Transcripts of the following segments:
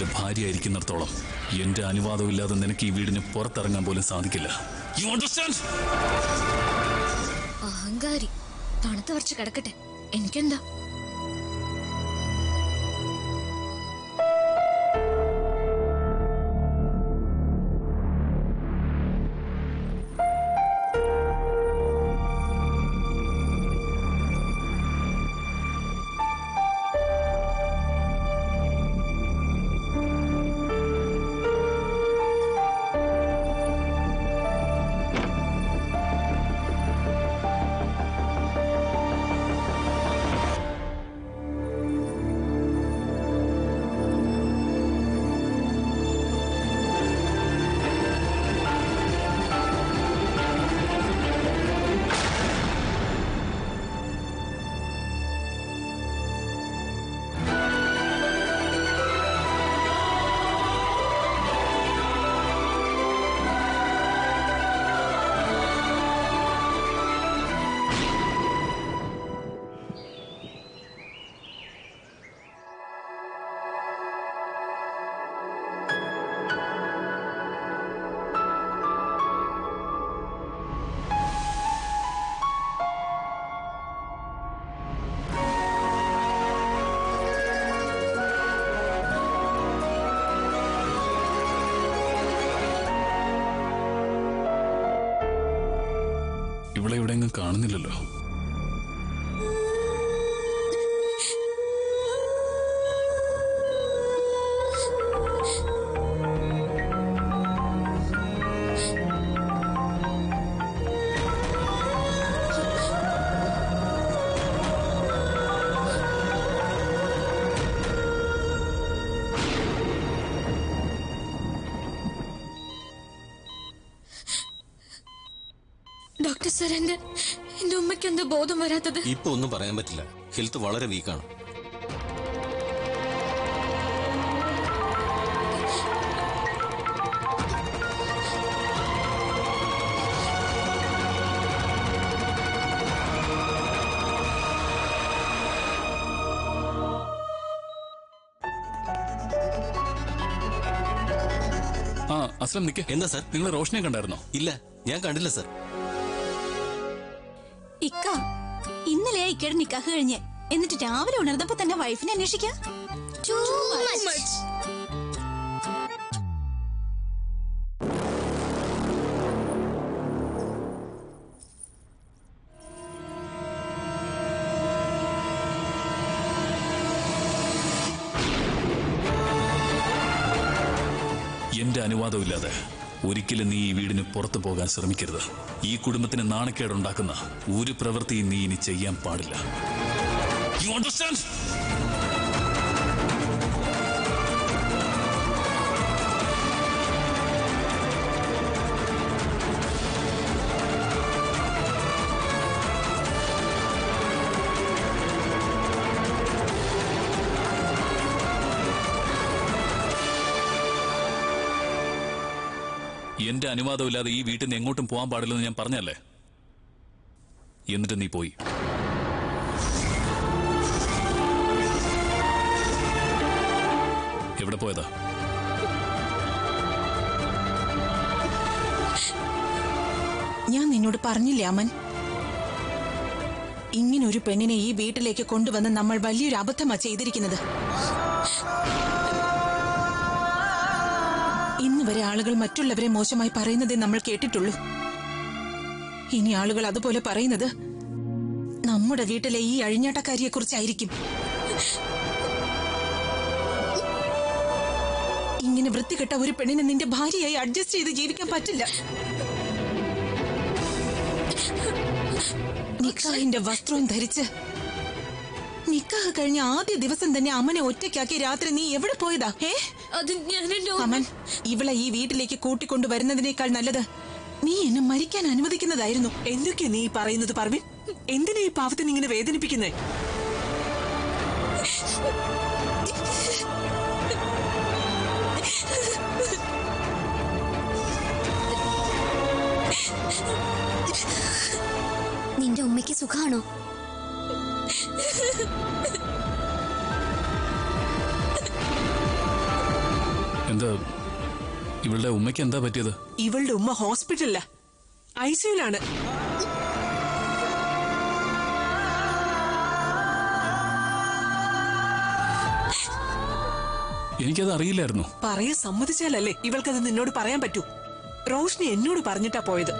നിന്റെ ഭാര്യയായിരിക്കുന്നിടത്തോളം എന്റെ അനുവാദമില്ലാതെ നിനക്ക് ഈ വീടിന് പുറത്തിറങ്ങാൻ പോലും സാധിക്കില്ല യു അണ്ടർസ്റ്റാൻഡ് അഹങ്കാരി തണുത്ത വരച്ച് കിടക്കട്ടെ എനിക്കെന്താ ഇവിടെ എവിടെയെങ്കിലും കാണുന്നില്ലല്ലോ ഡോക്ടർ സാർ എന്റെ എന്റെ ഉമ്മയ്ക്ക് എന്താ ബോധം വരാത്തത് ഇപ്പൊ ഒന്നും പറയാൻ പറ്റില്ല ഹെൽത്ത് വളരെ വീക്കാണ് ആ അസ്ലം നിക്ക് എന്താ സാർ നിങ്ങൾ റോഷനെ കണ്ടായിരുന്നോ ഇല്ല ഞാൻ കണ്ടില്ല സാർ ഇക്ക ഇന്നലെ ഇക്കയുടെ നിക്കാഹ് കഴിഞ്ഞ് എന്നിട്ട് രാവിലെ ഉണർന്നപ്പോ തന്നെ വൈഫിനെ അന്വേഷിക്കാം എന്റെ അനുവാദമില്ലാതെ ഒരിക്കലും നീ ഈ വീടിന് പുറത്തു പോകാൻ ശ്രമിക്കരുത് ഈ കുടുംബത്തിന് നാണക്കേടുണ്ടാക്കുന്ന ഒരു പ്രവൃത്തിയും നീ ഇനി ചെയ്യാൻ പാടില്ല യു അണ്ടർസ്റ്റാൻഡ് എന്റെ അനുവാദമില്ലാതെ ഈ വീട്ടിൽ നിന്ന് എങ്ങോട്ടും പോകാൻ പാടില്ലെന്ന് ഞാൻ പറഞ്ഞല്ലേ എന്നിട്ട് നീ പോയി എവിടെ പോയതാ ഞാൻ നിന്നോട് പറഞ്ഞില്ലേ അമൻ ഇങ്ങനൊരു പെണ്ണിനെ ഈ വീട്ടിലേക്ക് കൊണ്ടുവന്ന് നമ്മൾ വലിയൊരു അബദ്ധമാ ചെയ്തിരിക്കുന്നത് ഇന്ന് വരെ ആളുകൾ മറ്റുള്ളവരെ മോശമായി പറയുന്നതേ നമ്മൾ കേട്ടിട്ടുള്ളൂ ഇനി ആളുകൾ അതുപോലെ പറയുന്നത് നമ്മുടെ വീട്ടിലെ ഈ അഴിഞ്ഞാട്ടക്കാരിയെ കുറിച്ചായിരിക്കും ഇങ്ങനെ വൃത്തികെട്ട ഒരു പെണ്ണിനെ നിന്റെ ഭാര്യയായി അഡ്ജസ്റ്റ് ചെയ്ത് ജീവിക്കാൻ പറ്റില്ല നിക്കാഹിന്റെ വസ്ത്രവും ധരിച്ച് നിക്കാഹ് കഴിഞ്ഞ ആദ്യ ദിവസം തന്നെ അമ്മനെ ഒറ്റയ്ക്കാക്കി രാത്രി നീ എവിടെ പോയതാ ഏ അത് ഞാൻ എന്റെ അമൻ ഇവളെ ഈ വീട്ടിലേക്ക് കൂട്ടിക്കൊണ്ടു വരുന്നതിനേക്കാൾ നല്ലത് നീ എന്നെ മരിക്കാൻ അനുവദിക്കുന്നതായിരുന്നു എന്തൊക്കെയാ നീ ഈ പറയുന്നത് പർവിൻ എന്തിനാ ഈ പാവത്തിന് ഇങ്ങനെ വേദനിപ്പിക്കുന്നേ നിന്റെ ഉമ്മയ്ക്ക് സുഖാണോ എന്താ ഇവളുടെ ഉമ്മയ്ക്ക് എന്താ പറ്റിയത് ഇവളുടെ ഉമ്മ ഹോസ്പിറ്റലില ഐസിയുലാണ് എനിക്കത് അറിയില്ലായിരുന്നു പറയാൻ സമ്മതിച്ചാലല്ലേ ഇവൾക്കത് നിന്നോട് പറയാൻ പറ്റൂ റോഷ്നി എന്നോട് പറഞ്ഞിട്ടാ പോയത്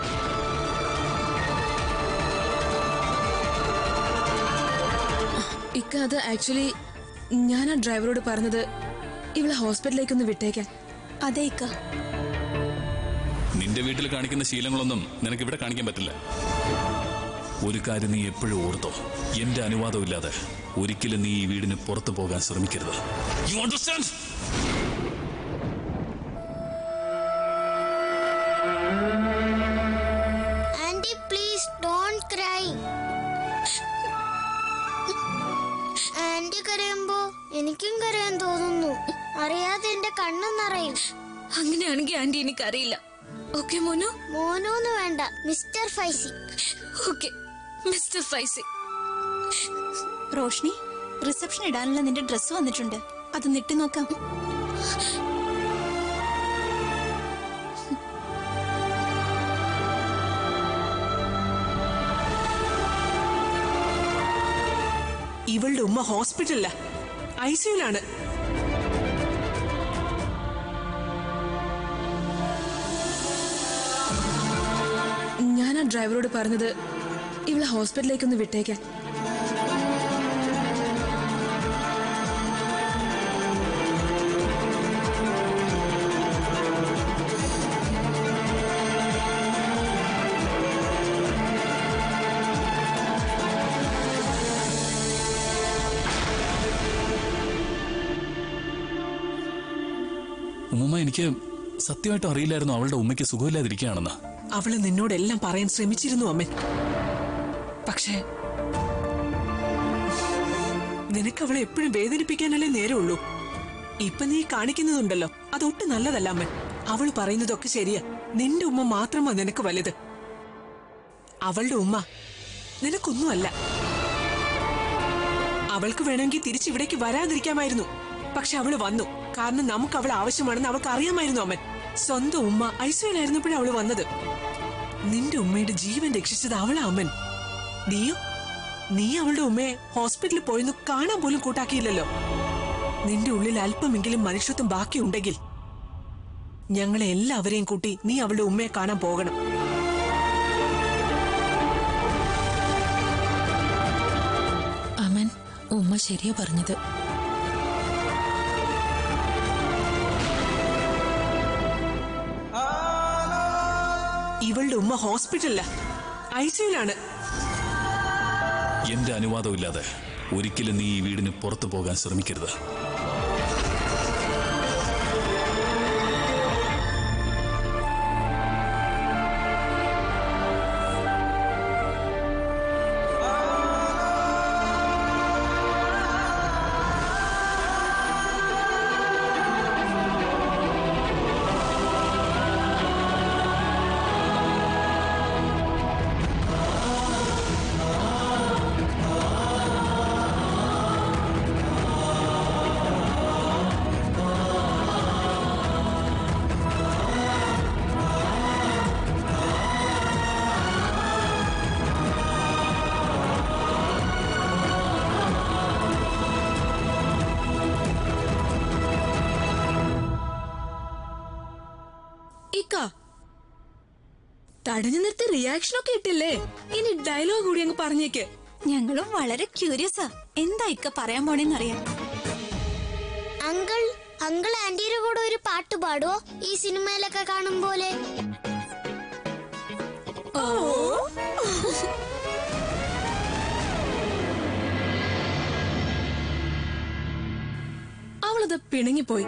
ഇക്ക അത് ആക്ച്വലി ഞാൻ ആ ഡ്രൈവറോട് പറഞ്ഞത് ഇവളെ ഹോസ്പിറ്റലിലേക്ക് ഒന്ന് വിട്ടേക്കാൻ അതെ ഇക്ക നിന്റെ വീട്ടിൽ കാണിക്കുന്ന ശീലങ്ങളൊന്നും നിനക്ക് ഇവിടെ കാണിക്കാൻ പറ്റില്ല ഒരു കാര്യം നീ എപ്പോഴും ഓർത്തോ എന്റെ അനുവാദമില്ലാതെ ഒരിക്കലും നീ ഈ വീടിന് പുറത്തു പോകാൻ ശ്രമിക്കരുത് you understand aunty please don't cry aunty കരയുമ്പോ എനിക്കും കരയാൻ തോന്നുന്നു അറിയാതെ എന്റെ കണ്ണ് നിറയും അങ്ങനെയാണെങ്കിൽ ആന്റി എനിക്കറിയില്ല ഓക്കെ മോനു മോനൂന്ന് വേണ്ട mister Faizy okay mister Faizy Roshni reception ഇടാനുള്ള നിന്റെ ഡ്രസ്സ് വന്നിട്ടുണ്ട് അത് നിട്ടി നോക്കാം ഇവളുടെ ഉമ്മ ഹോസ്പിറ്റലില ഐസിയുലാണ് ഞാൻ ആ ഡ്രൈവറോട് പറഞ്ഞത് ഇവളെ ഹോസ്പിറ്റലിലേക്ക് ഒന്ന് വിട്ടേക്കാൻ ഉമ്മ എനിക്ക് സത്യമായിട്ടും അറിയില്ലായിരുന്നു അവളുടെ ഉമ്മയ്ക്ക് സുഖമില്ലാതിരിക്കുകയാണെന്ന് അവള് നിന്നോടെല്ലാം പറയാൻ ശ്രമിച്ചിരുന്നു അമ്മൻ പക്ഷേ നിനക്ക് അവളെ എപ്പോഴും വേദനിപ്പിക്കാനല്ലേ നേരമുള്ളൂ ഇപ്പൊ നീ കാണിക്കുന്നതുണ്ടല്ലോ അതൊട്ടും നല്ലതല്ല അമ്മൻ അവള് പറയുന്നതൊക്കെ ശരിയാ നിന്റെ ഉമ്മ മാത്രമാ നിനക്ക് വലുത് അവളുടെ ഉമ്മ നിനക്കൊന്നുമല്ല അവൾക്ക് വേണമെങ്കിൽ തിരിച്ചിവിടേക്ക് വരാതിരിക്കാമായിരുന്നു പക്ഷെ അവള് വന്നു കാരണം നമുക്ക് അവൾ ആവശ്യമാണെന്ന് അവൾക്ക് അറിയാമായിരുന്നു അമ്മൻ സ്വന്തം ഉമ്മ ഐസിയുലായിരുന്നപ്പോഴാണ് അവള് വന്നത് നിന്റെ ഉമ്മയുടെ ജീവൻ രക്ഷിച്ചത് അവളാ അമ്മൻ നീയോ നീ അവളുടെ ഉമ്മയെ ഹോസ്പിറ്റലിൽ പോയെന്ന് കാണാൻ പോലും കൂട്ടാക്കിയില്ലല്ലോ നിന്റെ ഉള്ളിൽ അല്പമെങ്കിലും മനുഷ്യത്വം ബാക്കിയുണ്ടെങ്കിൽ ഞങ്ങളെ എല്ലാവരെയും കൂട്ടി നീ അവളുടെ ഉമ്മയെ കാണാൻ പോകണം അമൻ ഉമ്മ ശരിയാ പറഞ്ഞത് ഇവളുടെ ഉമ്മ ഹോസ്പിറ്റലില ഐസിയുലാണ് എന്റെ അനുവാദമില്ലാതെ ഒരിക്കലും നീ ഈ വീടിന് പുറത്തു പോകാൻ ശ്രമിക്കരുത് ഇക്ക തടഞ്ഞു നിർത്തി റിയാക്ഷൻ ഒക്കെ ഇട്ടില്ലേ ഇനി ഡയലോഗ് കൂടി അങ്ങ് പറഞ്ഞേക്ക് ഞങ്ങളും വളരെ ക്യൂരിയസാ എന്താ ഇക്ക പറയാൻ പോണേന്നറിയാൻ അങ്കിൾ അങ്കിൾ ആന്റിയുടെ കൂടെ ഒരു പാട്ട് പാടുവോ ഈ സിനിമയിലൊക്കെ കാണും പോലെ അവളത് പിണങ്ങിപ്പോയി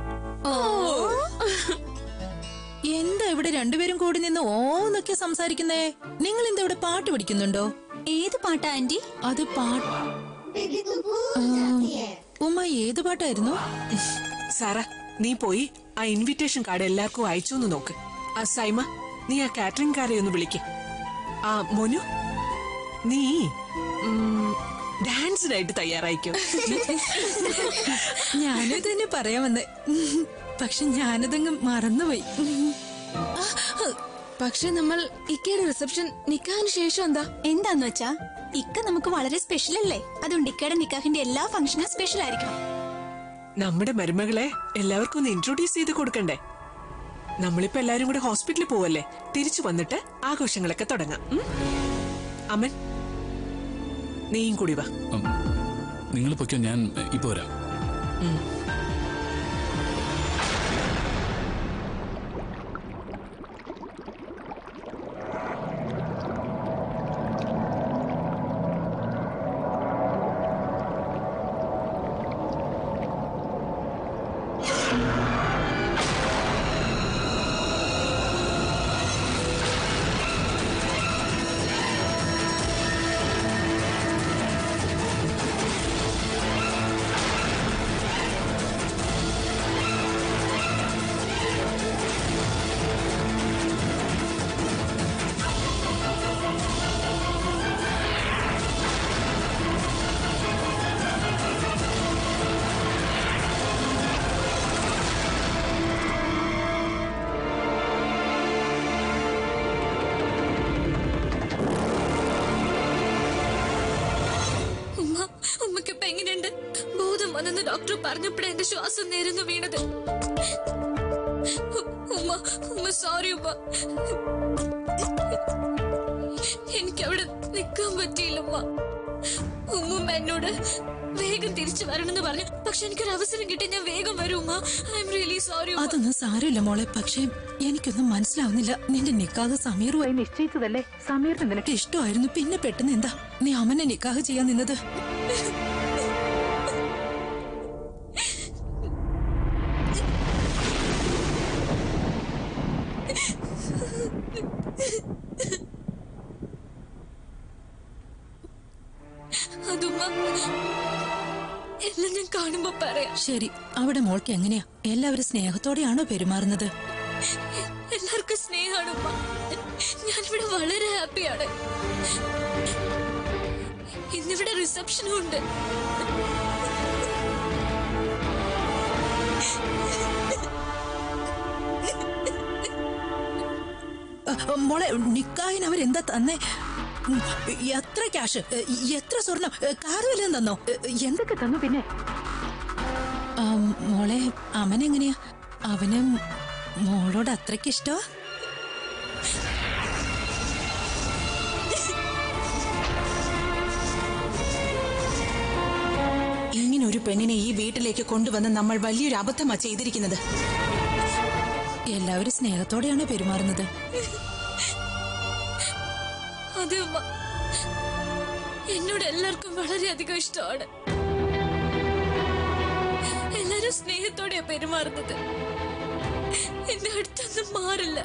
എന്താ ഇവിടെ രണ്ടുപേരും കൂടി നിന്ന് ഓന്നൊക്കെ സംസാരിക്കുന്നേ നിങ്ങൾ എന്താ ഇവിടെ പാട്ട് പഠിക്കുന്നുണ്ടോ ഏത് പാട്ടാ ആന്റി അത് പാട്ട് ഉമ്മ ഏത് പാട്ടായിരുന്നു സാറ നീ പോയി ആ ഇൻവിറ്റേഷൻ കാർഡ് എല്ലാവർക്കും അയച്ചു എന്ന് നോക്ക് ആ സൈമ നീ ആ കാറ്ററിംഗ് കാരെ ഒന്ന് വിളിക്ക് ആ മോനു നീ ഉം, ഡാൻസിനായിട്ട് തയ്യാറായിക്കോ ഞാനും തന്നെ പറയാൻ വന്നേ പക്ഷെ ഞാനതങ്ങ് മറന്നുപോയി പക്ഷെ നമ്മൾ ഇക്കയുടെ റിസപ്ഷൻ നിക്കാഹിന് ശേഷം എന്താ എന്താന്ന് വെച്ചാ ഇക്ക നമുക്ക് വളരെ സ്പെഷ്യൽ അല്ലേ അതുകൊണ്ട് ഇക്കയുടെ നിക്കാഹിന്റെ എല്ലാ ഫംഗ്ഷനും സ്പെഷ്യൽ ആയിരിക്കണം നമ്മുടെ മരുമകളെ എല്ലാവർക്കും ഒന്ന് ഇൻട്രോഡ്യൂസ് ചെയ്ത് കൊടുക്കണ്ടേ നമ്മളിപ്പോ എല്ലാരും കൂടെ ഹോസ്പിറ്റലിൽ പോവല്ലേ തിരിച്ചു വന്നിട്ട് ആഘോഷങ്ങളൊക്കെ തുടങ്ങാം ഉം? അമൻ നീയും കൂടി വാ നിങ്ങൾ പൊയ്ക്കോ ഞാൻ ഇപ്പൊ വരാം ഉമ്മ ഉമ്മക്ക് ഇപ്പൊ എങ്ങനെയുണ്ട് ബോധം വന്നെന്ന് ഡോക്ടർ പറഞ്ഞപ്പോഴേ എന്റെ ശ്വാസം നേരുന്നു വീണത് ഉ- ഉമ്മ ഉമ്മ സോറി ഉമ്മ എനിക്ക് അവിടെ നിൽക്കാൻ പറ്റിയില്ല ഉമ്മ ഉമ്മ എന്നോട് വേഗം തിരിച്ചു വരണമെന്ന് പറഞ്ഞു പക്ഷെ എനിക്കൊരു അവസരം കിട്ടി ഞാൻ വേഗം വരും ഉമ്മ ഐ എം റിയലി സോറി ഉമ്മ അതൊന്നും സാരമില്ല മോളെ പക്ഷേ എനിക്കൊന്നും മനസ്സിലാവുന്നില്ല നിന്റെ നിക്കാഹ് സമീറുമായി നിശ്ചയിച്ചതല്ലേ സമീറിന് നിനക്ക് ഇഷ്ടമായിരുന്നു പിന്നെ പെട്ടെന്ന് എന്താ നീ അമ്മനെ നിക്കാഹ് ചെയ്യാൻ നിന്നത് അതുമ്മ എല്ലാം ഞാൻ കാണുമ്പോ പറയാം ശരി അവിടെ മോൾക്ക് എങ്ങനെയാ എല്ലാവരും സ്നേഹത്തോടെയാണോ പെരുമാറുന്നത് എല്ലാവർക്കും സ്നേഹമാണ് ഉമ്മ ഞാനിവിടെ വളരെ ഹാപ്പിയാണ് ഇന്നിവിടെ റിസപ്ഷനും ഉണ്ട് അ, മോളെ നിക്കാഹിന് അവരെന്താ തന്നെ ഉം, എത്ര ക്യാഷ് എ, എത്ര സ്വർണം എ, കാറ് വല്ലതും തന്നോ എ, എന്തൊക്കെ തന്നു പിന്നെ ആ, മോളെ അവനെങ്ങനെയാ അവന് മോളോട് അത്രയ്ക്ക് ഇഷ്ടമാ ഇങ്ങനെ ഒരു പെണ്ണിനെ ഈ വീട്ടിലേക്ക് കൊണ്ടുവന്ന് നമ്മൾ വലിയൊരു അബദ്ധമാ ചെയ്തിരിക്കുന്നത് എല്ലാവരും സ്നേഹത്തോടെയാണ് പെരുമാറുന്നത് അതെ ഉമ്മ എന്നോട് എല്ലാവർക്കും വളരെയധികം ഇഷ്ടമാണ് എല്ലാരും സ്നേഹത്തോടെയാ പെരുമാറുന്നത് എന്റെ അടുത്തൊന്നും മാറില്ല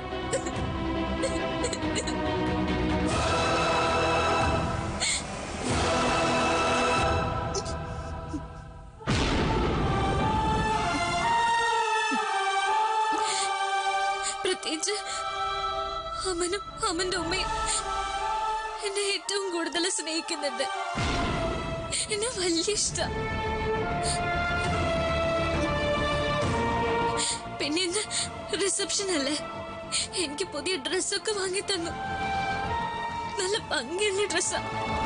പ്രത്യേകിച്ച് അമ്മനും അമ്മന്റെ ഉമ്മയും എന്നെ ഏറ്റവും കൂടുതൽ സ്നേഹിക്കുന്നുണ്ട് എന്നെ വലിയ ഇഷ്ട പിന്നെ ഇന്ന് റിസപ്ഷൻ അല്ലേ എനിക്ക് പുതിയ ഡ്രസ്സൊക്കെ വാങ്ങി തന്നു നല്ല ഭംഗിയുള്ള ഡ്രസ്സാ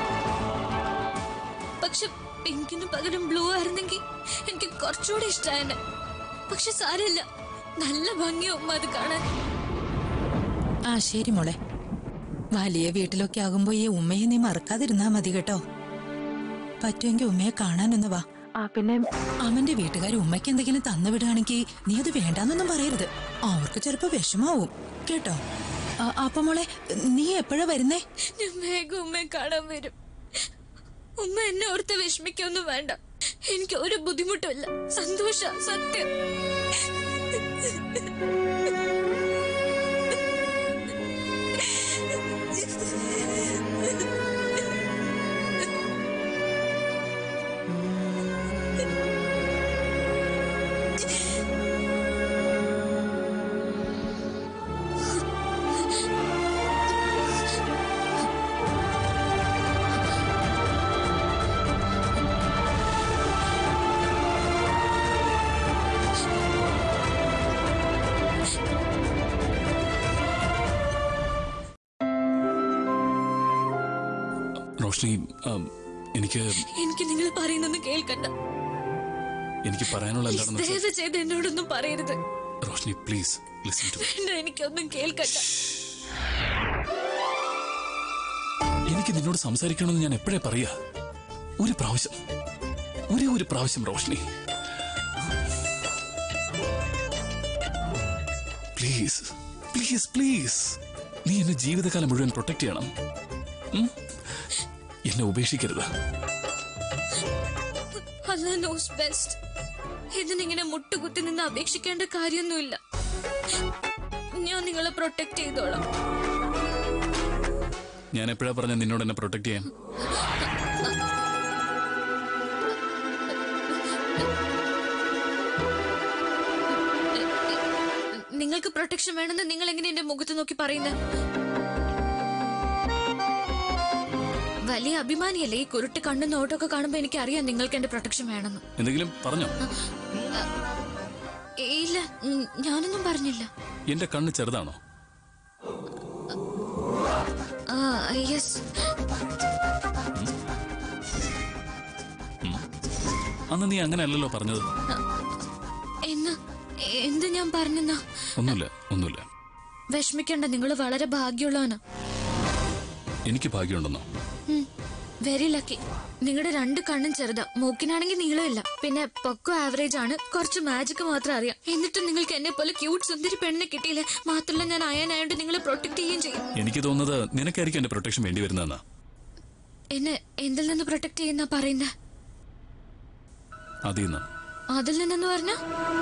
പക്ഷെ പിങ്കിന് പകരം ബ്ലൂ ആയിരുന്നെങ്കിൽ എനിക്ക് കുറച്ചുകൂടി ഇഷ്ടമായെന്നെ പക്ഷെ സാരമില്ല നല്ല ഭംഗിയാ ഉമ്മ അത് കാണാൻ ആ ശരി മോളെ വലിയ വീട്ടിലൊക്കെ ആകുമ്പോ ഈ ഉമ്മയെ നീ മറക്കാതിരുന്നാ മതി കേട്ടോ പറ്റുമെങ്കിൽ ഉമ്മയെ കാണാനൊന്ന് വാ ആ പിന്നെ അവന്റെ വീട്ടുകാർ ഉമ്മയ്ക്ക് എന്തെങ്കിലും തന്നു വിടുകയാണെങ്കിൽ നീ അത് വേണ്ടാന്നൊന്നും പറയരുത് അവർക്ക് ചിലപ്പോ വിഷമാവും കേട്ടോ ആ, അപ്പൊ മോളെ നീ എപ്പോഴാ വരുന്നേ ഞാൻ വേഗം ഉമ്മയെ കാണാൻ വരും ഉമ്മ എന്നെ ഓർത്ത് വിഷമിക്കൊന്നും വേണ്ട എനിക്ക് ഒരു ബുദ്ധിമുട്ടുമില്ല സന്തോഷ സത്യം റോഷ്നി ആ, എനിക്ക് എനിക്ക് നിങ്ങൾ പറയുന്നൊന്നും കേൾക്കണ്ട എനിക്ക് പറയാനുള്ള എന്താണെന്ന് വെച്ചാൽ ദയവ് ചെയ്ത് എന്നോടൊന്നും പറയരുത് റോഷ്നി പ്ലീസ് ലിസൺ ടു വേണ്ട എനിക്കൊന്നും കേൾക്കണ്ട എനിക്ക് നിന്നോട് സംസാരിക്കണമെന്ന് ഞാൻ എപ്പോഴേ പറയാ ഒരു പ്രാവശ്യം ഒരേ ഒരു പ്രാവശ്യം റോഷ്നി പ്ലീസ് പ്ലീസ് പ്ലീസ് നീ എന്നെ ജീവിതകാലം മുഴുവൻ പ്രൊട്ടക്ട് ചെയ്യണം ഉം? എന്നെ ഉപേക്ഷിക്കരുത് അല്ല നോസ് ബെസ്റ്റ് ഇതിനിങ്ങനെ മുട്ടുകുത്തി നിന്ന് അപേക്ഷിക്കേണ്ട കാര്യമൊന്നുമില്ല ഞാൻ നിങ്ങളെ പ്രൊട്ടക്ട് ചെയ്തോളാം ഞാൻ എപ്പോഴാ പറഞ്ഞ നിന്നോട് എന്നെ പ്രൊട്ടക്ട് ചെയ്യാൻ നിങ്ങൾക്ക് പ്രൊട്ടക്ഷൻ വേണമെന്ന് നിങ്ങൾ എങ്ങനെ എന്റെ മുഖത്ത് നോക്കി പറയുന്നത് വലിയ അഭിമാനിയല്ലേ ഈ കുരുട്ട് കണ്ണും നോട്ടൊക്കെ കാണുമ്പോ എനിക്ക് അറിയാം നിങ്ങൾക്ക് എന്റെ പ്രൊട്ടക്ഷൻ വേണമെന്ന് എന്തെങ്കിലും പറഞ്ഞോ ഇല്ല ഉം, ഞാനൊന്നും പറഞ്ഞില്ല എന്റെ കണ്ണ് ചെറുതാണോ ആ യെസ് അന്ന് നീ അങ്ങനെ അല്ലല്ലോ പറഞ്ഞത് എന്ന് എന്ത് ഞാൻ പറഞ്ഞെന്നാ ഒന്നുമില്ല ഒന്നുമില്ല വിഷമിക്കണ്ട നിങ്ങൾ വളരെ ഭാഗ്യമുള്ളവനാ എനിക്ക് ഭാഗ്യമുണ്ടെന്നോ വെരി ലക്കി നിങ്ങളുടെ രണ്ട് കണ്ണും ചെറുതാ മൂക്കിനാണെങ്കിൽ നീളമില്ല പിന്നെ പൊക്കോ ആവറേജ് ആണ് കുറച്ച് മാജിക് മാത്രം അറിയാം എന്നിട്ടും നിങ്ങൾക്ക് എന്നെ പോലെ ക്യൂട്ട് സുന്ദരി പെണ്ണിനെ കിട്ടിയില്ലേ മാത്രമല്ല ഞാൻ അയനായോണ്ട് നിങ്ങളെ പ്രൊട്ടക്ട് ചെയ്യുകയും ചെയ്യും എനിക്ക് തോന്നുന്നത് നിനക്കായിരിക്കും എന്റെ പ്രൊട്ടക്ഷൻ വേണ്ടി വരുന്നതെന്നാ എന്നെ എന്തിൽ നിന്ന് പ്രൊട്ടക്ട് ചെയ്യുന്ന പറയുന്നത് അതിൽ നിന്ന് അതിൽ നിന്നെന്ന് പറഞ്ഞ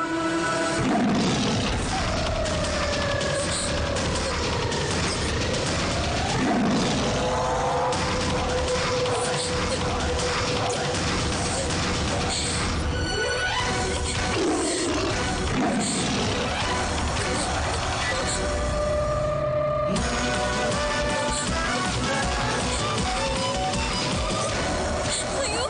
അയ്യോ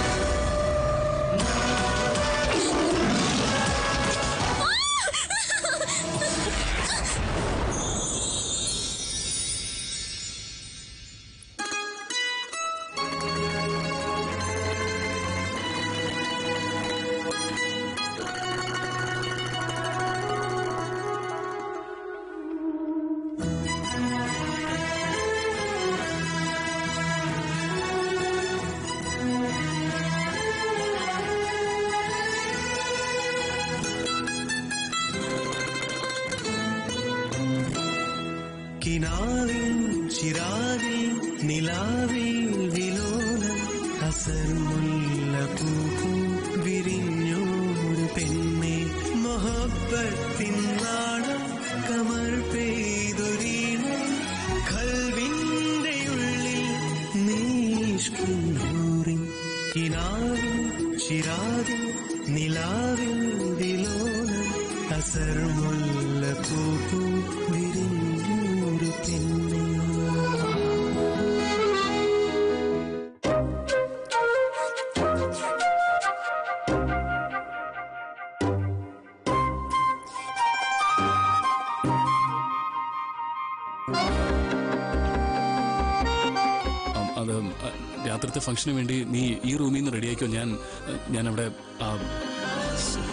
കിനാവിൻ ചിരാതിൽ നിലാവിൽ വിലോലം അസർമുല്ല പൂപ്പൂ വിരിഞ്ഞോരു പെണ്ണെ മൊഹബത്തിൻ നാളം കമർ പെയ്തൊരീണം കൽവിന്റെ ഉള്ളിൽ നീഷ്കൂറിൻ കിനാവിൻ ചിരാതിൽ നിലാവിൽ വിലോലം അസർമുല്ല പൂപ്പൂ വിരിഞ്ഞോരു പെണ്ണെ അം, അത് അ, രാത്രിത്തെ ഫംഗ്ഷന് വേണ്ടി നീ ഈ റൂമിൽ നിന്ന് റെഡിയാക്കിയോ ഞാൻ ഞാൻ അവിടെ ആ,